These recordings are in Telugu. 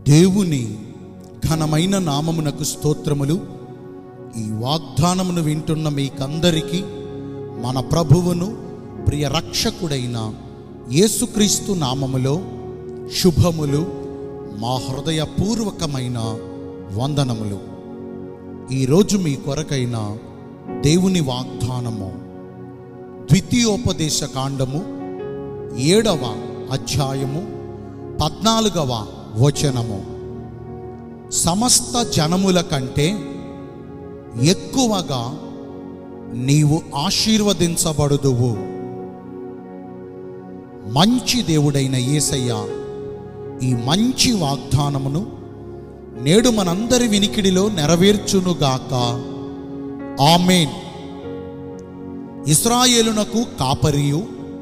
దేవుని ఘనమైన నామమునకు స్తోత్రములు ఈ వాగ్దానమును వింటున్న మీకందరికీ మన ప్రభువును ప్రియ రక్షకుడైన యేసుక్రీస్తు నామములో శుభములు మా హృదయపూర్వకమైన వందనములు ఈరోజు మీ కొరకైన దేవుని వాగ్దానము ద్వితీయోపదేశ కాండము ఏడవ అధ్యాయము పద్నాలుగవ వచనము సమస్త జనముల కంటే ఎక్కువగా నీవు ఆశీర్వదించబడుదువు మంచి దేవుడైన యేసయ్య ఈ మంచి వాగ్దానమును నేడు మనందరి వినికిడిలో నెరవేర్చునుగాక ఆమెన్ ఇస్రాయేలునకు కాపరియు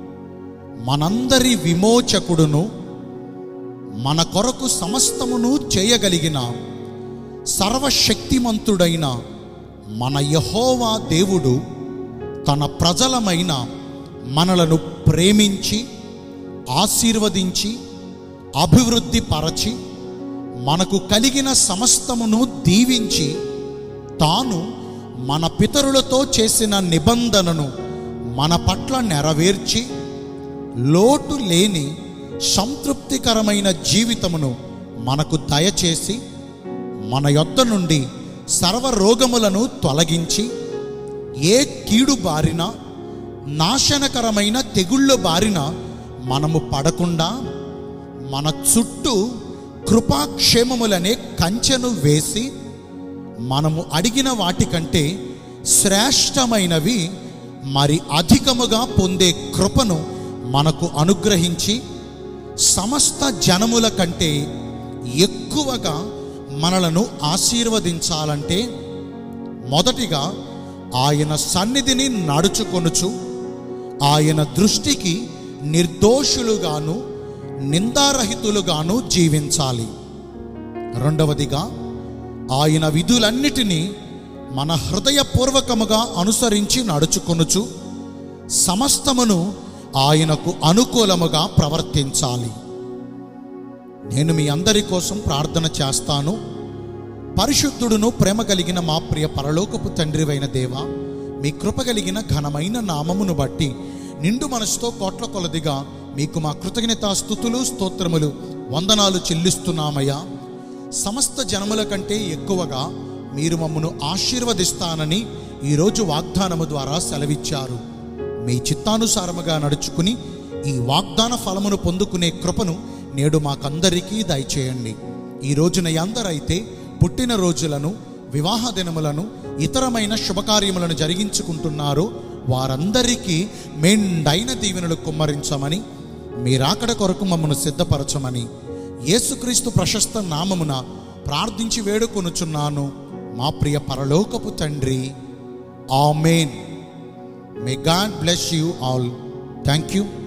మనందరి విమోచకుడును మన కొరకు సమస్తమును చేయగలిగిన సర్వశక్తిమంతుడైన మన యహోవా దేవుడు తన ప్రజలమైన మనలను ప్రేమించి ఆశీర్వదించి అభివృద్ధి పరచి మనకు కలిగిన సమస్తమును దీవించి తాను మన పితరులతో చేసిన నిబంధనను మన పట్ల నెరవేర్చి లోటు లేని సంతృప్తికరమైన జీవితమును మనకు దయచేసి మన యొద్ద నుండి సర్వ రోగములను తొలగించి ఏ కీడు బారిన నాశనకరమైన తెగుళ్ళ బారిన మనము పడకుండా మన చుట్టూ కృపాక్షేమములనే కంచెను వేసి మనము అడిగిన వాటికంటే శ్రేష్టమైనవి మరి అధికముగా పొందే కృపను మనకు అనుగ్రహించి సమస్త జనముల కంటే ఎక్కువగా మనలను ఆశీర్వదించాలంటే మొదటిగా ఆయన సన్నిధిని నడుచుకొనుచు ఆయన దృష్టికి నిర్దోషులుగాను నిందారహితులుగాను జీవించాలి రెండవదిగా ఆయన విధులన్నిటినీ మన హృదయపూర్వకముగా అనుసరించి నడుచుకొనుచు సమస్తమును ఆయనకు అనుకూలముగా ప్రవర్తించాలి నేను మీ అందరి కోసం ప్రార్థన చేస్తాను పరిశుద్ధుడును ప్రేమ కలిగిన మా ప్రియ పరలోకపు తండ్రివైన దేవ మీ కృప కలిగిన ఘనమైన నామమును బట్టి నిండు మనసుతో కోట్ల కొలదిగా మీకు మా కృతజ్ఞతా స్థుతులు స్తోత్రములు వందనాలు చెల్లిస్తున్నామయ్యా సమస్త జనముల కంటే ఎక్కువగా మీరు మమ్మను ఆశీర్వదిస్తానని ఈరోజు వాగ్దానము ద్వారా సెలవిచ్చారు మీ చిత్తానుసారముగా నడుచుకుని ఈ వాగ్దాన ఫలమును పొందుకునే కృపను నేడు మాకందరికీ దయచేయండి ఈ రోజున ఎందరైతే పుట్టినరోజులను వివాహ దినములను ఇతరమైన శుభకార్యములను జరిగించుకుంటున్నారో వారందరికీ మెండైన దీవెనలు కుమ్మరించమని మీరాకడ కొరకు మమ్మను సిద్ధపరచమని యేసుక్రీస్తు ప్రశస్త నామమున ప్రార్థించి వేడుకొనుచున్నాను మా ప్రియ పరలోకపు తండ్రి amen may God bless you all thank you